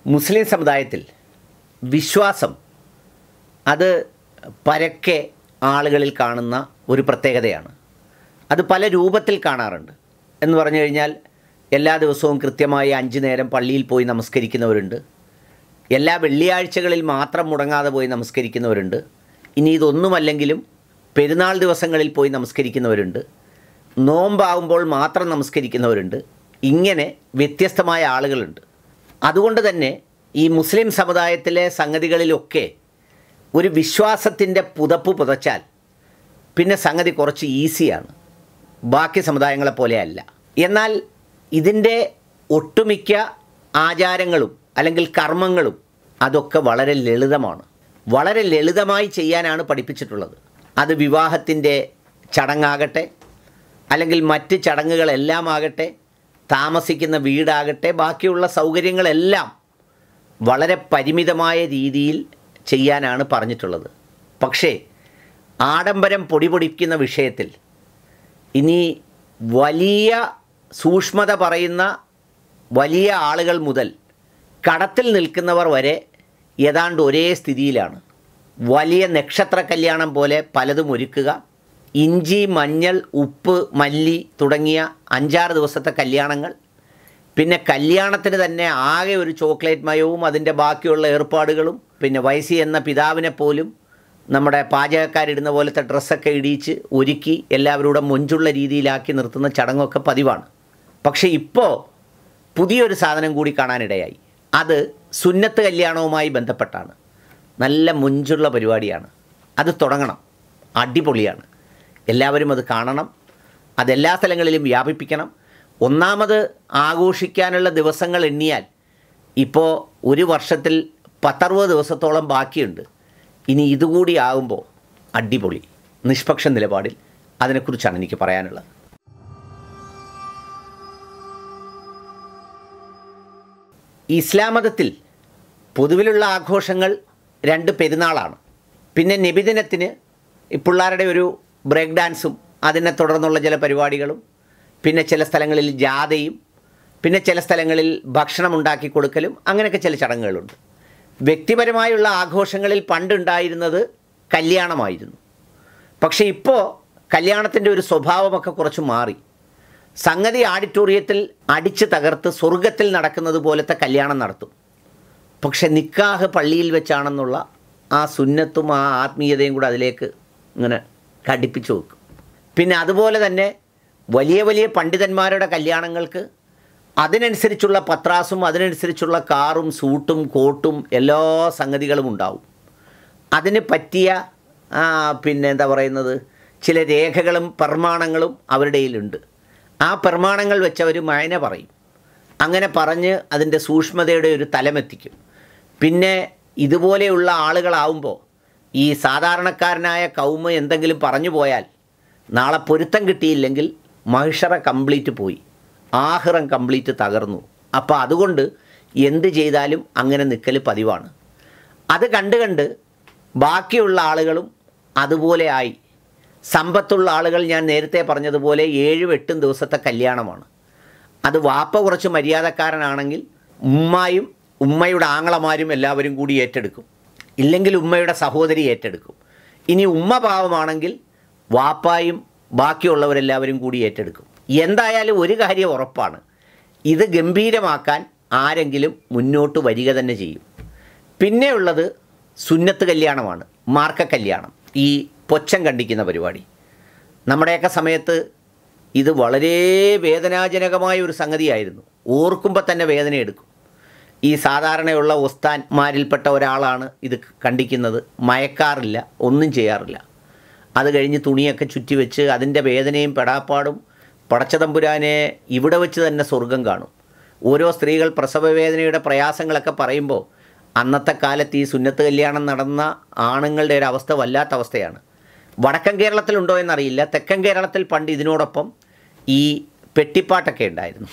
മുസ്ലിം സമുദായത്തിൽ വിശ്വാസം അത് പരക്കെ ആളുകളിൽ കാണുന്ന ഒരു പ്രത്യേകതയാണ് അത് പല രൂപത്തിൽ കാണാറുണ്ട് എന്ന് പറഞ്ഞു കഴിഞ്ഞാൽ എല്ലാ ദിവസവും കൃത്യമായി അഞ്ച് നേരം പള്ളിയിൽ പോയി നമസ്കരിക്കുന്നവരുണ്ട് എല്ലാ വെള്ളിയാഴ്ചകളിൽ മാത്രം മുടങ്ങാതെ പോയി നമസ്കരിക്കുന്നവരുണ്ട് ഇനി ഇതൊന്നുമല്ലെങ്കിലും പെരുന്നാൾ ദിവസങ്ങളിൽ പോയി നമസ്കരിക്കുന്നവരുണ്ട് നോമ്പാവുമ്പോൾ മാത്രം നമസ്കരിക്കുന്നവരുണ്ട് ഇങ്ങനെ വ്യത്യസ്തമായ ആളുകളുണ്ട് അതുകൊണ്ട് തന്നെ ഈ മുസ്ലിം സമുദായത്തിലെ സംഗതികളിലൊക്കെ ഒരു വിശ്വാസത്തിൻ്റെ പുതപ്പ് പുതച്ചാൽ പിന്നെ സംഗതി കുറച്ച് ഈസിയാണ് ബാക്കി സമുദായങ്ങളെ പോലെയല്ല എന്നാൽ ഇതിൻ്റെ ഒട്ടുമിക്ക ആചാരങ്ങളും അല്ലെങ്കിൽ കർമ്മങ്ങളും അതൊക്കെ വളരെ ലളിതമാണ് വളരെ ലളിതമായി ചെയ്യാനാണ് പഠിപ്പിച്ചിട്ടുള്ളത് അത് വിവാഹത്തിൻ്റെ ചടങ്ങാകട്ടെ അല്ലെങ്കിൽ മറ്റ് ചടങ്ങുകളെല്ലാം ആകട്ടെ താമസിക്കുന്ന വീടാകട്ടെ ബാക്കിയുള്ള സൗകര്യങ്ങളെല്ലാം വളരെ പരിമിതമായ രീതിയിൽ ചെയ്യാനാണ് പറഞ്ഞിട്ടുള്ളത് പക്ഷേ ആഡംബരം പൊടിപൊടിക്കുന്ന വിഷയത്തിൽ ഇനി വലിയ സൂക്ഷ്മത പറയുന്ന വലിയ ആളുകൾ മുതൽ കടത്തിൽ നിൽക്കുന്നവർ വരെ ഏതാണ്ട് ഒരേ സ്ഥിതിയിലാണ് വലിയ നക്ഷത്ര കല്യാണം പോലെ പലതും ഒരുക്കുക ഇഞ്ചി മഞ്ഞൾ ഉപ്പ് മല്ലി തുടങ്ങിയ അഞ്ചാറ് ദിവസത്തെ കല്യാണങ്ങൾ പിന്നെ കല്യാണത്തിന് തന്നെ ആകെ ഒരു ചോക്ലേറ്റ് മയവും അതിൻ്റെ ബാക്കിയുള്ള ഏർപ്പാടുകളും പിന്നെ വയസ്സി എന്ന പിതാവിനെ പോലും നമ്മുടെ പാചകക്കാരിടുന്ന പോലത്തെ ഡ്രസ്സൊക്കെ ഇടിയിച്ച് ഒരുക്കി എല്ലാവരുടെ മൊഞ്ചുള്ള രീതിയിലാക്കി നിർത്തുന്ന ചടങ്ങൊക്കെ പതിവാണ് പക്ഷേ ഇപ്പോൾ പുതിയൊരു സാധനം കൂടി കാണാനിടയായി അത് സുന്നത്ത് കല്യാണവുമായി ബന്ധപ്പെട്ടാണ് നല്ല മുഞ്ചുള്ള പരിപാടിയാണ് അത് തുടങ്ങണം അടിപൊളിയാണ് എല്ലാവരും അത് കാണണം അതെല്ലാ സ്ഥലങ്ങളിലും വ്യാപിപ്പിക്കണം ഒന്നാമത് ആഘോഷിക്കാനുള്ള ദിവസങ്ങൾ എണ്ണിയാൽ ഇപ്പോൾ ഒരു വർഷത്തിൽ പത്തറുപത് ദിവസത്തോളം ബാക്കിയുണ്ട് ഇനി ഇതുകൂടി ആകുമ്പോൾ അടിപൊളി നിഷ്പക്ഷ നിലപാടിൽ അതിനെക്കുറിച്ചാണ് എനിക്ക് പറയാനുള്ളത് ഇസ്ലാം മതത്തിൽ പൊതുവിലുള്ള ആഘോഷങ്ങൾ രണ്ട് പെരുന്നാളാണ് പിന്നെ നബിദിനത്തിന് ഈ പിള്ളേരുടെ ഒരു ബ്രേക്ക് ഡാൻസും അതിനെ തുടർന്നുള്ള ചില പരിപാടികളും പിന്നെ ചില സ്ഥലങ്ങളിൽ ജാഥയും പിന്നെ ചില സ്ഥലങ്ങളിൽ ഭക്ഷണം ഉണ്ടാക്കി കൊടുക്കലും അങ്ങനെയൊക്കെ ചില ചടങ്ങുകളുണ്ട് വ്യക്തിപരമായുള്ള ആഘോഷങ്ങളിൽ പണ്ടുണ്ടായിരുന്നത് കല്യാണമായിരുന്നു പക്ഷേ ഇപ്പോൾ കല്യാണത്തിൻ്റെ ഒരു സ്വഭാവമൊക്കെ കുറച്ച് മാറി സംഗതി ആഡിറ്റോറിയത്തിൽ അടിച്ച് തകർത്ത് സ്വർഗത്തിൽ നടക്കുന്നത് പോലത്തെ കല്യാണം നടത്തും പക്ഷെ നിക്കാഹ് പള്ളിയിൽ വെച്ചാണെന്നുള്ള ആ സുന്നത്തും ആ ആത്മീയതയും കൂടെ അതിലേക്ക് ഇങ്ങനെ ഘടിപ്പിച്ചു വെക്കും പിന്നെ അതുപോലെ തന്നെ വലിയ വലിയ പണ്ഡിതന്മാരുടെ കല്യാണങ്ങൾക്ക് അതിനനുസരിച്ചുള്ള പത്രാസും അതിനനുസരിച്ചുള്ള കാറും സൂട്ടും കോട്ടും എല്ലാ സംഗതികളും ഉണ്ടാവും അതിന് പറ്റിയ ആ, പിന്നെ എന്താ പറയുന്നത് ചില രേഖകളും പ്രമാണങ്ങളും അവരുടെ കയ്യിലുണ്ട് ആ പ്രമാണങ്ങൾ വെച്ച് അവർ മയന പറയും അങ്ങനെ പറഞ്ഞ് അതിൻ്റെ സൂക്ഷ്മതയുടെ ഒരു തലമെത്തിക്കും പിന്നെ ഇതുപോലെയുള്ള ആളുകളാവുമ്പോൾ ഈ സാധാരണക്കാരനായ കൗമ എന്തെങ്കിലും പറഞ്ഞു പോയാൽ നാളെ പൊരുത്തം കിട്ടിയില്ലെങ്കിൽ മഹിഷറ കംപ്ലീറ്റ് പോയി ആഹ്റം കംപ്ലീറ്റ് തകർന്നു അപ്പോൾ അതുകൊണ്ട് എന്ത് ചെയ്താലും അങ്ങനെ നിൽക്കൽ പതിവാണ് അത് കണ്ട് കണ്ട് ബാക്കിയുള്ള ആളുകളും അതുപോലെ ആയി സമ്പത്തുള്ള ആളുകൾ ഞാൻ നേരത്തെ പറഞ്ഞതുപോലെ ഏഴും എട്ടും ദിവസത്തെ കല്യാണമാണ് അത് വാപ്പ കുറച്ച് മര്യാദക്കാരനാണെങ്കിൽ ഉമ്മായും ഉമ്മയുടെ ആങ്ങളമാരും എല്ലാവരും കൂടി ഏറ്റെടുക്കും ഇല്ലെങ്കിൽ ഉമ്മയുടെ സഹോദരി ഏറ്റെടുക്കും ഇനി ഉമ്മ പാവമാണെങ്കിൽ വാപ്പായും ബാക്കിയുള്ളവരെല്ലാവരും കൂടി ഏറ്റെടുക്കും എന്തായാലും ഒരു കാര്യം ഉറപ്പാണ് ഇത് ഗംഭീരമാക്കാൻ ആരെങ്കിലും മുന്നോട്ട് വരിക തന്നെ ചെയ്യും പിന്നെയുള്ളത് സുന്നത്ത് കല്യാണമാണ് മാർക്ക കല്യാണം ഈ പൊച്ചം കണ്ടിക്കുന്ന പരിപാടി നമ്മുടെയൊക്കെ സമയത്ത് ഇത് വളരെ വേദനാജനകമായ ഒരു സംഗതിയായിരുന്നു ഓർക്കുമ്പോൾ തന്നെ വേദനയെടുക്കും ഈ സാധാരണയുള്ള ഉസ്താന്മാരിൽപ്പെട്ട ഒരാളാണ് ഇത് കണ്ടിക്കുന്നത് മയക്കാറില്ല ഒന്നും ചെയ്യാറില്ല അത് കഴിഞ്ഞ് തുണിയൊക്കെ ചുറ്റി വെച്ച് അതിൻ്റെ വേദനയും പെടാപ്പാടും പടച്ചതമ്പുരാനെ ഇവിടെ വെച്ച് തന്നെ സ്വർഗം കാണും ഓരോ സ്ത്രീകൾ പ്രസവവേദനയുടെ പ്രയാസങ്ങളൊക്കെ പറയുമ്പോൾ അന്നത്തെ കാലത്ത് ഈ സുന്നത്ത് കല്യാണം നടന്ന ആണുങ്ങളുടെ ഒരു അവസ്ഥ വല്ലാത്ത അവസ്ഥയാണ് വടക്കൻ കേരളത്തിലുണ്ടോ എന്നറിയില്ല തെക്കൻ കേരളത്തിൽ പണ്ട് ഇതിനോടൊപ്പം ഈ പെട്ടിപ്പാട്ടൊക്കെ ഉണ്ടായിരുന്നു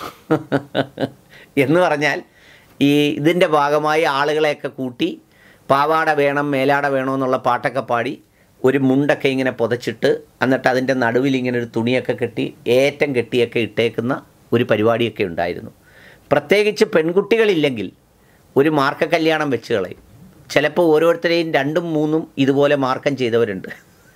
എന്ന് പറഞ്ഞാൽ ഈ ഇതിൻ്റെ ഭാഗമായി ആളുകളെയൊക്കെ കൂട്ടി പാവാട വേണം മേലാട വേണമെന്നുള്ള പാട്ടൊക്കെ പാടി ഒരു മുണ്ടൊക്കെ ഇങ്ങനെ പുതച്ചിട്ട് എന്നിട്ട് അതിൻ്റെ നടുവിൽ ഇങ്ങനെ ഒരു തുണിയൊക്കെ കെട്ടി ഏറ്റം കെട്ടിയൊക്കെ ഇട്ടേക്കുന്ന ഒരു പരിപാടിയൊക്കെ ഉണ്ടായിരുന്നു പ്രത്യേകിച്ച് പെൺകുട്ടികളില്ലെങ്കിൽ ഒരു മാർക്ക കല്യാണം വെച്ച് കളയും ചിലപ്പോൾ ഓരോരുത്തരെയും രണ്ടും മൂന്നും ഇതുപോലെ മാർക്കം ചെയ്തവരുണ്ട്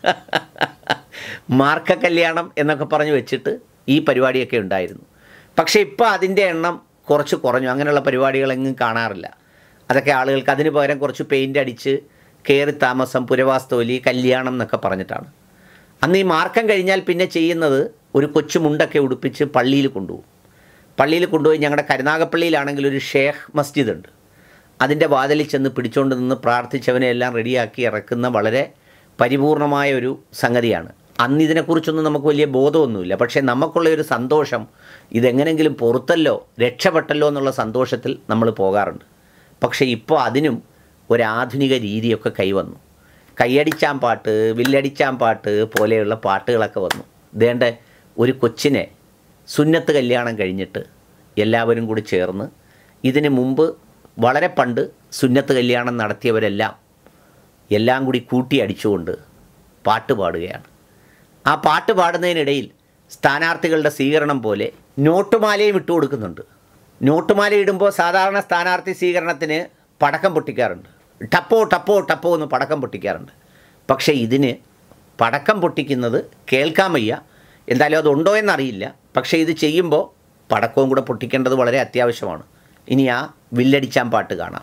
മാർക്ക കല്യാണം എന്നൊക്കെ പറഞ്ഞ് വെച്ചിട്ട് ഈ പരിപാടിയൊക്കെ ഉണ്ടായിരുന്നു പക്ഷേ ഇപ്പോൾ അതിൻ്റെ എണ്ണം കുറച്ച് കുറഞ്ഞു അങ്ങനെയുള്ള പരിപാടികളെങ്ങും കാണാറില്ല അതൊക്കെ ആളുകൾക്ക് അതിന് പകരം കുറച്ച് പെയിൻ്റ് അടിച്ച് കയറി താമസം പുരവാസ്തോലി കല്യാണം എന്നൊക്കെ പറഞ്ഞിട്ടാണ് അന്ന് ഈ മാർക്കം കഴിഞ്ഞാൽ പിന്നെ ചെയ്യുന്നത് ഒരു കൊച്ചു മുണ്ടൊക്കെ ഉടുപ്പിച്ച് പള്ളിയിൽ കൊണ്ടുപോകും പള്ളിയിൽ കൊണ്ടുപോയി ഞങ്ങളുടെ കരുനാഗപ്പള്ളിയിലാണെങ്കിൽ ഒരു ഷേഖ് മസ്ജിദ് ഉണ്ട് അതിൻ്റെ വാതിലിൽ ചെന്ന് പിടിച്ചുകൊണ്ട് നിന്ന് പ്രാർത്ഥിച്ചവനെ എല്ലാം റെഡിയാക്കി ഇറക്കുന്ന വളരെ പരിപൂർണമായ ഒരു സംഗതിയാണ് അന്ന് ഇതിനെക്കുറിച്ചൊന്നും നമുക്ക് വലിയ ബോധമൊന്നുമില്ല പക്ഷേ നമുക്കുള്ള ഒരു സന്തോഷം ഇതെങ്ങനെങ്കിലും പുറത്തല്ലോ രക്ഷപ്പെട്ടല്ലോ എന്നുള്ള സന്തോഷത്തിൽ നമ്മൾ പോകാറുണ്ട് പക്ഷേ ഇപ്പോൾ അതിനും ഒരാധുനിക രീതിയൊക്കെ കൈവന്നു കൈയടിച്ചാൻ പാട്ട് വില്ലടിച്ചാൻ പാട്ട് പോലെയുള്ള പാട്ടുകളൊക്കെ വന്നു ദേണ്ട ഒരു കൊച്ചിനെ സുന്നത്ത് കല്യാണം കഴിഞ്ഞിട്ട് എല്ലാവരും കൂടി ചേർന്ന് ഇതിന് മുമ്പ് വളരെ പണ്ട് സുന്നത്ത് കല്യാണം നടത്തിയവരെല്ലാം എല്ലാം കൂടി കൂട്ടി അടിച്ചുകൊണ്ട് പാട്ട് പാടുകയാണ് ആ പാട്ട് പാടുന്നതിനിടയിൽ സ്ഥാനാർത്ഥികളുടെ സ്വീകരണം പോലെ നോട്ടുമാലയും ഇട്ട് കൊടുക്കുന്നുണ്ട് നോട്ടുമാല ഇടുമ്പോൾ സാധാരണ സ്ഥാനാർത്ഥി സ്വീകരണത്തിന് പടക്കം പൊട്ടിക്കാറുണ്ട് ടപ്പോ ടപ്പോ ടപ്പോ എന്ന് പടക്കം പൊട്ടിക്കാറുണ്ട് പക്ഷേ ഇതിന് പടക്കം പൊട്ടിക്കുന്നത് കേൾക്കാൻ വയ്യ എന്തായാലും അതുണ്ടോ എന്നറിയില്ല പക്ഷേ ഇത് ചെയ്യുമ്പോൾ പടക്കവും കൂടെ പൊട്ടിക്കേണ്ടത് വളരെ അത്യാവശ്യമാണ് ഇനി ആ വില്ലടിച്ചാൻ പാട്ട് കാണാം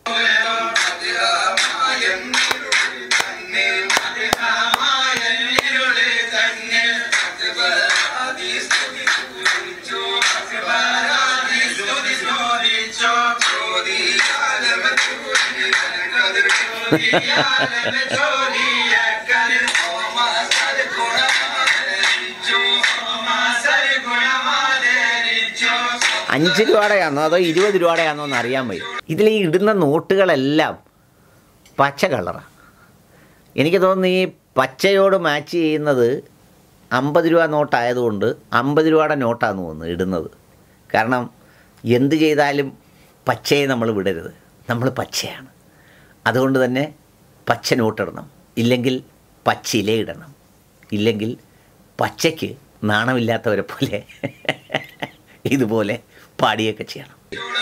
അഞ്ച് രൂപയുടെയാണോ അതോ ഇരുപത് രൂപയുടെയാണോ എന്ന് അറിയാൻ വയ്യ ഇതിൽ ഈ ഇടുന്ന നോട്ടുകളെല്ലാം പച്ച കളറാണ് എനിക്ക് തോന്നുന്നു ഈ പച്ചയോട് മാച്ച് ചെയ്യുന്നത് അമ്പത് രൂപ നോട്ടായതുകൊണ്ട് അമ്പത് രൂപയുടെ നോട്ടാന്ന് തോന്നുന്നു ഇടുന്നത് കാരണം എന്ത് ചെയ്താലും പച്ചയെ നമ്മൾ വിടരുത് നമ്മൾ പച്ചയാണ് അതുകൊണ്ട് തന്നെ പച്ച നോട്ടിടണം ഇല്ലെങ്കിൽ പച്ചില ഇടണം ഇല്ലെങ്കിൽ പച്ചയ്ക്ക് നാണമില്ലാത്തവരെ പോലെ ഇതുപോലെ പാടിയൊക്കെ ചെയ്യണം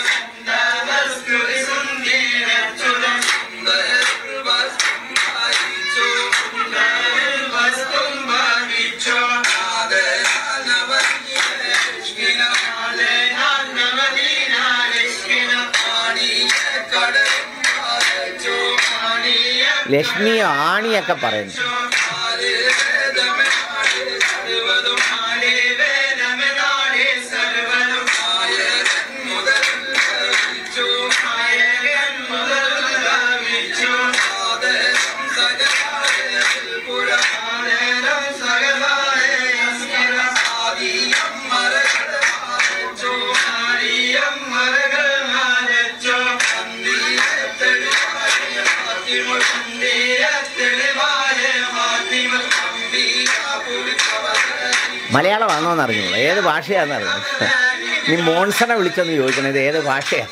ലക്ഷ്മി ആണിയൊക്കെ പറയുന്നു മലയാളമാണോ എന്ന് അറിഞ്ഞു ഏത് ഭാഷയാണെന്ന് അറിഞ്ഞു നീ മോൺസണെ വിളിച്ചൊന്ന് ചോദിക്കണം ഇത് ഏത് ഭാഷയാണ്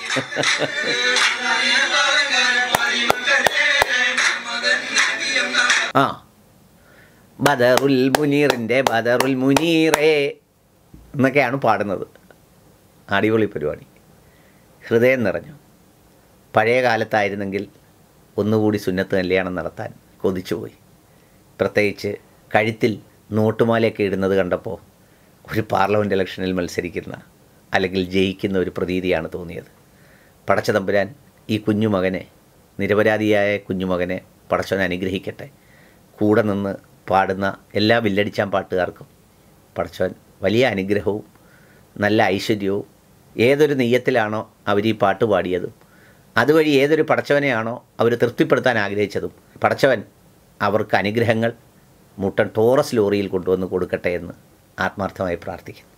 ആ ബദറുൽ മുനീറിൻ്റെ ബദറുൽ മുനീറേ എന്നൊക്കെയാണ് പാടുന്നത് അടിപൊളി പരിപാടി ഹൃദയം നിറഞ്ഞു പഴയ കാലത്തായിരുന്നെങ്കിൽ ഒന്നുകൂടി സുന്നത്ത് കല്യാണം നടത്താൻ കൊതിച്ചുപോയി പ്രത്യേകിച്ച് കഴുത്തിൽ നോട്ടുമാലയൊക്കെ ഇടുന്നത് കണ്ടപ്പോൾ ഒരു പാർലമെൻറ്റ് ഇലക്ഷനിൽ മത്സരിക്കുന്ന അല്ലെങ്കിൽ ജയിക്കുന്ന ഒരു പ്രതീതിയാണ് തോന്നിയത് പടച്ച തമ്പുരാൻ ഈ കുഞ്ഞുമകനെ നിരപരാധിയായ കുഞ്ഞുമകനെ പടച്ചവൻ അനുഗ്രഹിക്കട്ടെ കൂടെ നിന്ന് പാടുന്ന എല്ലാ വില്ലടിച്ചാൻ പാട്ടുകാർക്കും പടച്ചവൻ വലിയ അനുഗ്രഹവും നല്ല ഐശ്വര്യവും ഏതൊരു നെയ്യത്തിലാണോ അവർ ഈ പാട്ട് പാടിയതും അതുവഴി ഏതൊരു പടച്ചവനെയാണോ അവർ തൃപ്തിപ്പെടുത്താൻ ആഗ്രഹിച്ചതും പടച്ചവൻ അവർക്ക് അനുഗ്രഹങ്ങൾ മുട്ടൻ ടോറസ് ലോറിയിൽ കൊണ്ടുവന്ന് കൊടുക്കട്ടെ എന്ന് ആത്മാർത്ഥമായി പ്രാർത്ഥിക്കുന്നു